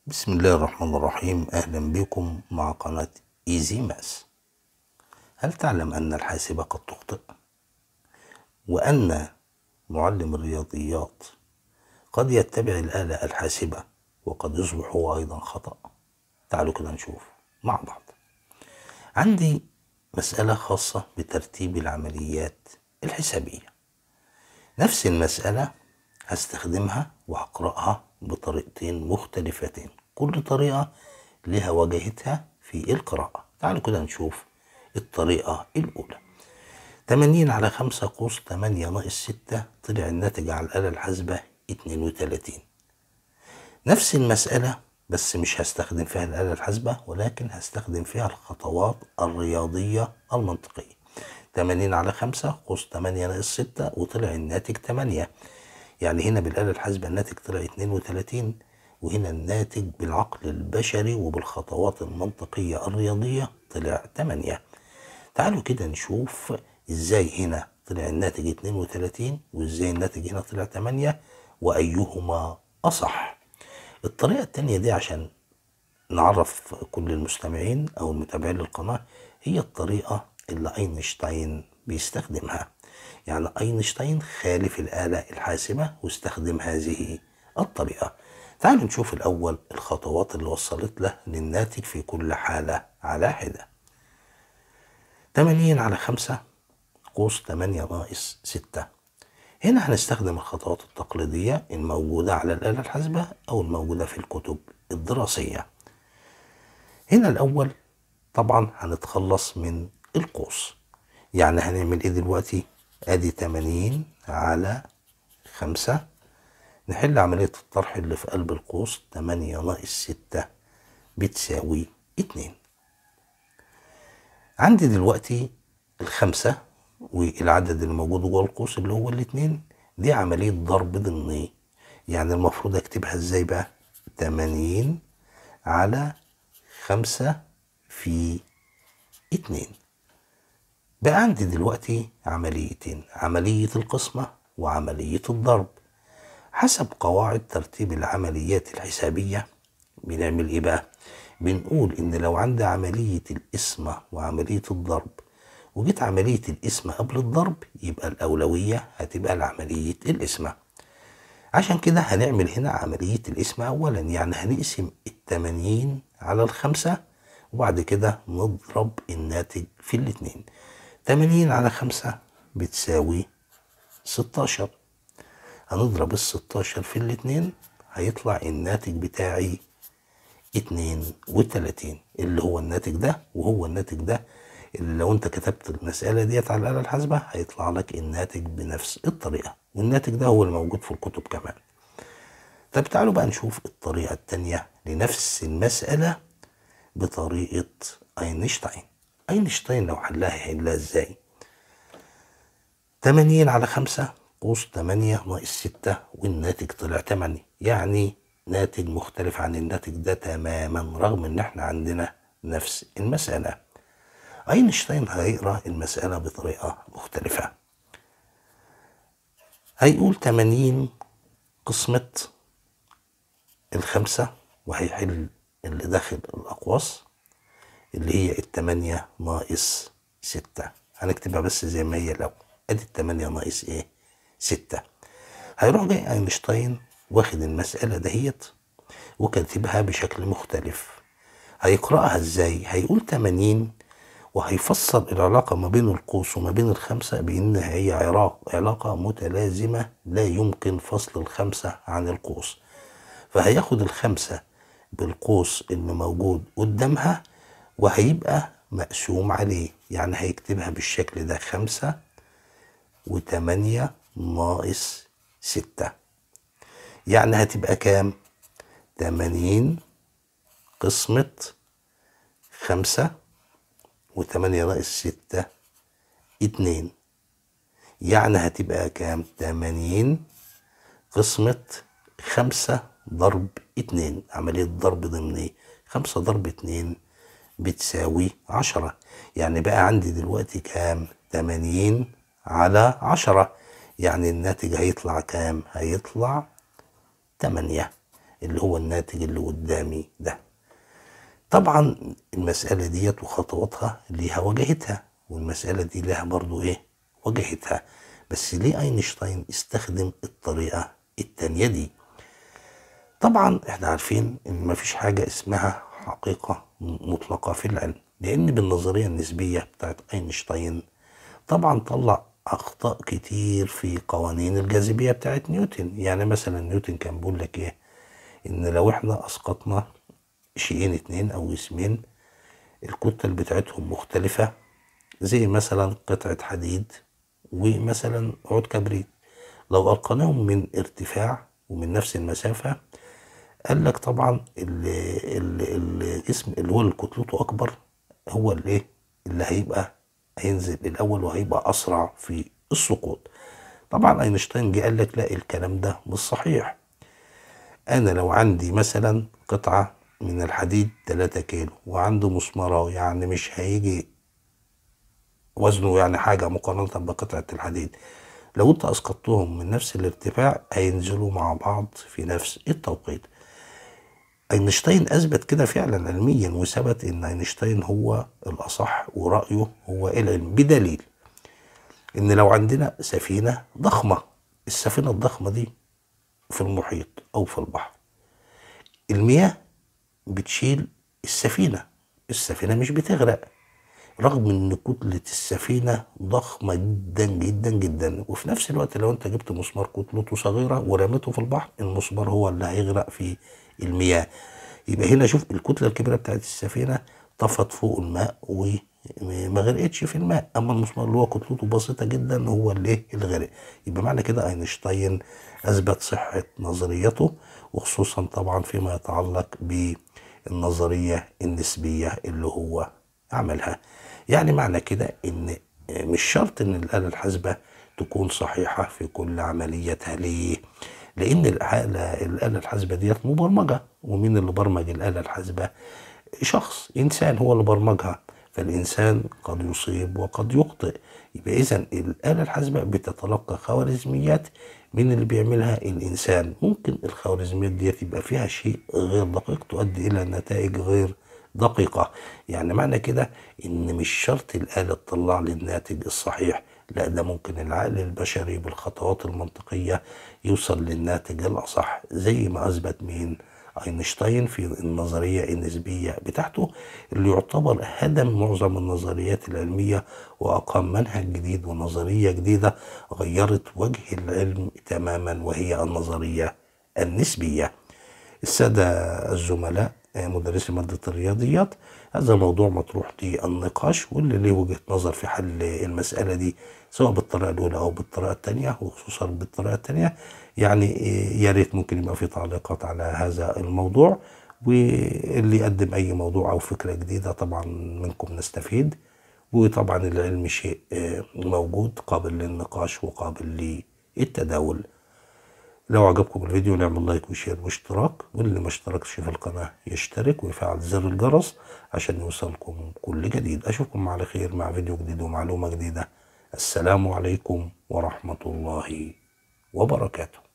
بسم الله الرحمن الرحيم أهلا بكم مع قناة إيزي ماس هل تعلم أن الحاسبة قد تخطئ؟ وأن معلم الرياضيات قد يتبع الآلة الحاسبة وقد يصبح هو أيضا خطأ تعالوا كده نشوف مع بعض عندي مسألة خاصة بترتيب العمليات الحسابية نفس المسألة هستخدمها وهقرأها بطريقتين مختلفتين كل طريقة لها واجهتها في القراءة تعالوا كده نشوف الطريقة الأولى 80 على 5 قوس 8 ناقص 6 طلع الناتج على الآلة الحاسبة 32 نفس المسألة بس مش هستخدم فيها الآلة الحاسبة ولكن هستخدم فيها الخطوات الرياضية المنطقية 80 على 5 قوس 8 ناقص 6 وطلع الناتج 8 يعني هنا بالآلة الحاسبة الناتج طلع 32 وهنا الناتج بالعقل البشري وبالخطوات المنطقية الرياضية طلع 8 تعالوا كده نشوف ازاي هنا طلع الناتج 32 وازاي الناتج هنا طلع 8 وأيهما أصح الطريقة التانية دي عشان نعرف كل المستمعين أو المتابعين للقناة هي الطريقة اللي أينشتاين بيستخدمها يعني أينشتاين خالف الآلة الحاسبة واستخدم هذه الطريقة تعالوا نشوف الأول الخطوات اللي وصلت له للناتج في كل حالة على حدة 80 على 5 قوس 8 ناقص 6 هنا هنستخدم الخطوات التقليدية الموجودة على الآلة الحاسبة أو الموجودة في الكتب الدراسية هنا الأول طبعا هنتخلص من القوس يعني هنعمل ايه دلوقتي ادي 80 على 5 نحل عملية الطرح اللي في قلب القوس 8 ناقص 6 بتساوي 2 عندي دلوقتي الخمسة والعدد اللي موجود جوه القوس اللي هو الاتنين دي عملية ضرب ضمني يعني المفروض اكتبها ازاي بقى 80 على 5 في 2 بقى عندي دلوقتي عمليتين عملية القسمة وعملية الضرب حسب قواعد ترتيب العمليات الحسابية بنعمل ايه بقى بنقول ان لو عندي عملية القسمة وعملية الضرب وجيت عملية القسمة قبل الضرب يبقى الأولوية هتبقى لعملية القسمة عشان كده هنعمل هنا عملية القسمة أولا يعني هنقسم التمانين على الخمسة وبعد كده نضرب الناتج في الاتنين تمانين على خمسة بتساوي ستاشر هنضرب الستاشر في الاتنين هيطلع الناتج بتاعي اتنين وتلاتين اللي هو الناتج ده وهو الناتج ده اللي لو انت كتبت المسألة ديت على الآلة الحاسبة هيطلع لك الناتج بنفس الطريقة والناتج ده هو اللي موجود في الكتب كمان طب تعالوا بقى نشوف الطريقة التانية لنفس المسألة بطريقة أينشتاين أينشتاين لو حلها هيحلها ازاي 80 على 5 قوس 8 ناقص 6 والناتج طلع 8 يعني ناتج مختلف عن الناتج ده تماما رغم ان احنا عندنا نفس المسألة أينشتاين هيقرأ المسألة بطريقة مختلفة هيقول 80 قسمة الخمسة وهيحل اللي داخل الأقواس اللي هي التمانية ناقص ستة هنكتبها بس زي ما هي لو ادي التمانية ناقص ايه ستة هيروح جاي اينشتاين واخد المسألة دهيت وكاتبها بشكل مختلف هيقرأها ازاي هيقول تمانين وهيفسر العلاقة ما بين القوس وما بين الخمسة بأنها هي علاقة متلازمة لا يمكن فصل الخمسة عن القوس فهياخد الخمسة بالقوس اللي موجود قدامها وهيبقى مقسوم عليه يعني هيكتبها بالشكل ده خمسة وتمانية ناقص ستة يعني هتبقى كام تمانين قسمة خمسة وتمانية ناقص ستة اتنين يعني هتبقى كام تمانين قسمة خمسة ضرب اتنين عملية ضرب ضمني خمسة ضرب اتنين بتساوي عشرة يعني بقى عندي دلوقتي كام تمانين على عشرة يعني الناتج هيطلع كام هيطلع تمانية اللي هو الناتج اللي قدامي ده طبعا المسألة ديت وخطواتها ليها واجهتها والمسألة دي لها برضو ايه واجهتها بس ليه اينشتاين استخدم الطريقة التانية دي طبعا احنا عارفين ان مفيش حاجة اسمها حقيقة مطلقة في العلم لان بالنظرية النسبية بتاعت اينشتاين طبعا طلع اخطاء كتير في قوانين الجاذبية بتاعت نيوتن يعني مثلا نيوتن كان بيقول لك ايه ان لو احنا اسقطنا شيئين اتنين او جسمين الكتل بتاعتهم مختلفة زي مثلا قطعة حديد ومثلا عود كبريت لو ألقناهم من ارتفاع ومن نفس المسافة قال لك طبعا الجسم اللي هو كتلته أكبر هو اللي اللي هيبقى هينزل الأول وهيبقى أسرع في السقوط طبعا أينشتاين جه قال لك لا الكلام ده مش صحيح أنا لو عندي مثلا قطعة من الحديد 3 كيلو وعنده مسمار يعني مش هيجي وزنه يعني حاجة مقارنة بقطعة الحديد لو انت اسقطتهم من نفس الارتفاع هينزلوا مع بعض في نفس التوقيت اينشتاين اثبت كده فعلا علميا وثبت ان اينشتاين هو الاصح ورأيه هو العلم بدليل ان لو عندنا سفينة ضخمة السفينة الضخمة دي في المحيط او في البحر المياه بتشيل السفينة السفينة مش بتغرق رغم ان كتلة السفينة ضخمة جدا جدا جدا وفي نفس الوقت لو انت جبت مسمار كتلته صغيرة ورميته في البحر المسمار هو اللي هيغرق في المياه يبقى هنا شوف الكتلة الكبيرة بتاعت السفينة طفت فوق الماء وما غرقتش في الماء اما المسمار اللي هو كتلته بسيطة جدا هو اللي اللي غرق يبقى معنى كده اينشتاين اثبت صحة نظريته وخصوصا طبعا فيما يتعلق بالنظرية النسبية اللي هو عملها يعني معنى كده ان مش شرط ان الآلة الحاسبة تكون صحيحة في كل عمليتها ليه؟ لأن الآلة الآلة الحاسبة ديت مبرمجة ومين اللي برمج الآلة الحاسبة؟ شخص إنسان هو اللي برمجها فالإنسان قد يصيب وقد يخطئ يبقى إذا الآلة الحاسبة بتتلقى خوارزميات من اللي بيعملها الإنسان ممكن الخوارزميات ديت يبقى فيها شيء غير دقيق تؤدي إلى نتائج غير دقيقة يعني معنى كده ان مش شرط الآلة تطلع لي الناتج الصحيح لا ده ممكن العقل البشري بالخطوات المنطقية يوصل للناتج الأصح زي ما أثبت مين أينشتاين في النظرية النسبية بتاعته اللي يعتبر هدم معظم النظريات العلمية وأقام منهج جديد ونظرية جديدة غيرت وجه العلم تماما وهي النظرية النسبية السادة الزملاء مدرسي مادة الرياضيات هذا موضوع مطروح للنقاش واللي ليه وجهة نظر في حل المسألة دي سواء بالطريقة الأولى أو بالطريقة الثانية وخصوصا بالطريقة الثانية يعني يا ريت ممكن يبقى في تعليقات على هذا الموضوع واللي يقدم أي موضوع أو فكرة جديدة طبعا منكم نستفيد وطبعا العلم شيء موجود قابل للنقاش وقابل للتداول لو عجبكم الفيديو نعمل لايك وشير واشتراك واللي ما اشتركش في القناة يشترك ويفعل زر الجرس عشان يوصلكم كل جديد اشوفكم على خير مع فيديو جديد ومعلومة جديدة السلام عليكم ورحمة الله وبركاته